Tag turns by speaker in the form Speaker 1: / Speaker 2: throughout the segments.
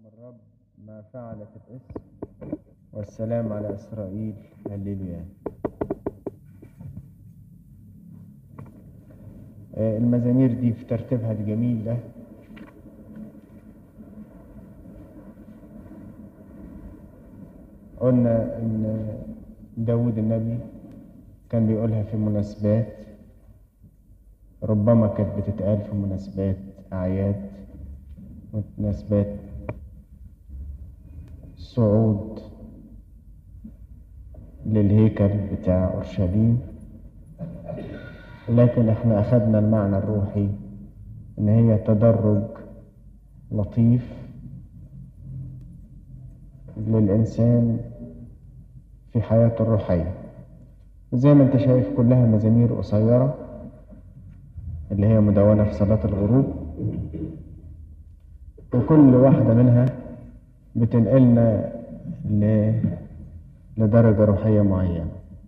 Speaker 1: الرب ما فعلت الاسم والسلام على إسرائيل هللويا آه، المزامير دي في ترتيبها الجميل ده قلنا إن داود النبي كان بيقولها في مناسبات ربما كانت بتتقال في مناسبات أعياد مناسبات صعود للهيكل بتاع أورشليم لكن احنا أخدنا المعنى الروحي إن هي تدرج لطيف للإنسان في حياته الروحية زي ما انت شايف كلها مزامير قصيرة اللي هي مدونة في صلاة الغروب وكل واحدة منها بتنقلنا ل... لدرجة روحية معينة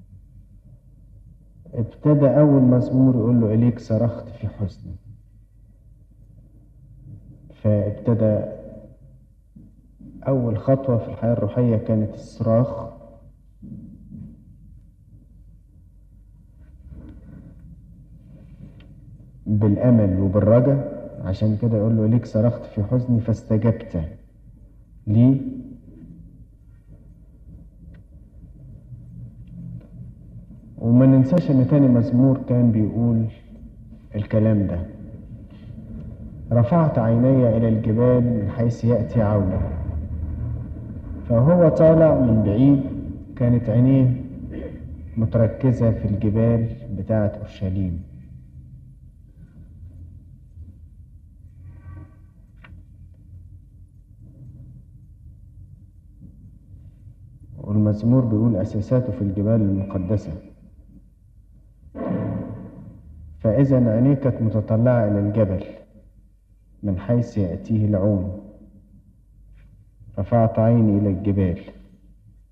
Speaker 1: ابتدى أول مزمور يقول له إليك صرخت في حزني فابتدى أول خطوة في الحياة الروحية كانت الصراخ بالأمل وبالرجاء عشان كده يقول له ليك صرخت في حزني فاستجبت لي وما ننساش ان تاني مزمور كان بيقول الكلام ده رفعت عيني الى الجبال من حيث ياتي عوني فهو طالع من بعيد كانت عينيه متركزه في الجبال بتاعه اورشليم والمزمور بيقول أساساته في الجبال المقدسة فإذا عينيه كانت متطلعة إلى الجبل من حيث يأتيه العون رفعت عيني إلى الجبال